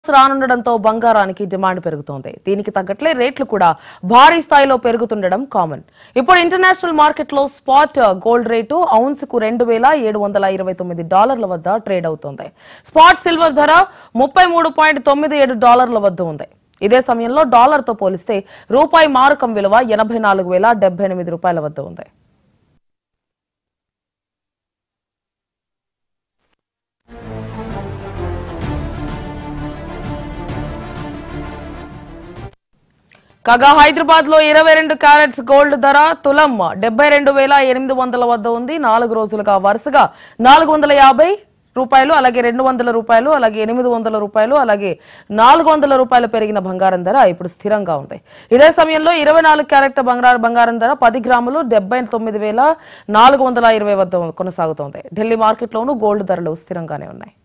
రానుండడంతో బంగారానికి డిమాండ్ పెరుగుతోంది దీనికి తగ్గట్లే రేట్లు కూడా భారీ స్థాయిలో పెరుగుతుండడం కామన్ ఇప్పుడు ఇంటర్నేషనల్ మార్కెట్లో స్పాట్ గోల్డ్ రేటు ఔన్స్ కు రెండు వేల ఏడు వందల ఇరవై తొమ్మిది డాలర్ల వద్ద ట్రేడ్ అవుతోంది స్పాట్ సిల్వర్ ధర ముప్పై మూడు పాయింట్ తొమ్మిది ఏడు డాలర్ల వద్ద ఉంది ఇదే సమయంలో డాలర్తో పోలిస్తే రూపాయి మారకం విలువ ఎనభై నాలుగు వేల డెబ్బై ఎనిమిది రూపాయల వద్ద ఉంది కాగా హైదరాబాద్ లో ఇరవై రెండు క్యారెట్స్ గోల్డ్ ధర తులం డెబ్బై రెండు వేల ఎనిమిది వందల వద్ద ఉంది నాలుగు రోజులుగా వరుసగా నాలుగు వందల యాభై రూపాయలు అలాగే రెండు వందల రూపాయలు అలాగే ఎనిమిది వందల రూపాయలు అలాగే నాలుగు వందల రూపాయలు పెరిగిన బంగారం ధర ఇప్పుడు స్థిరంగా ఉంది ఇదే సమయంలో ఇరవై నాలుగు క్యారెట్ బంగారు బంగారం ధర పది గ్రాములు డెబ్బై తొమ్మిది వేల నాలుగు వందల ఇరవై వద్ద కొనసాగుతోంది ఢిల్లీ మార్కెట్లోనూ గోల్డ్ ధరలు స్థిరంగానే ఉన్నాయి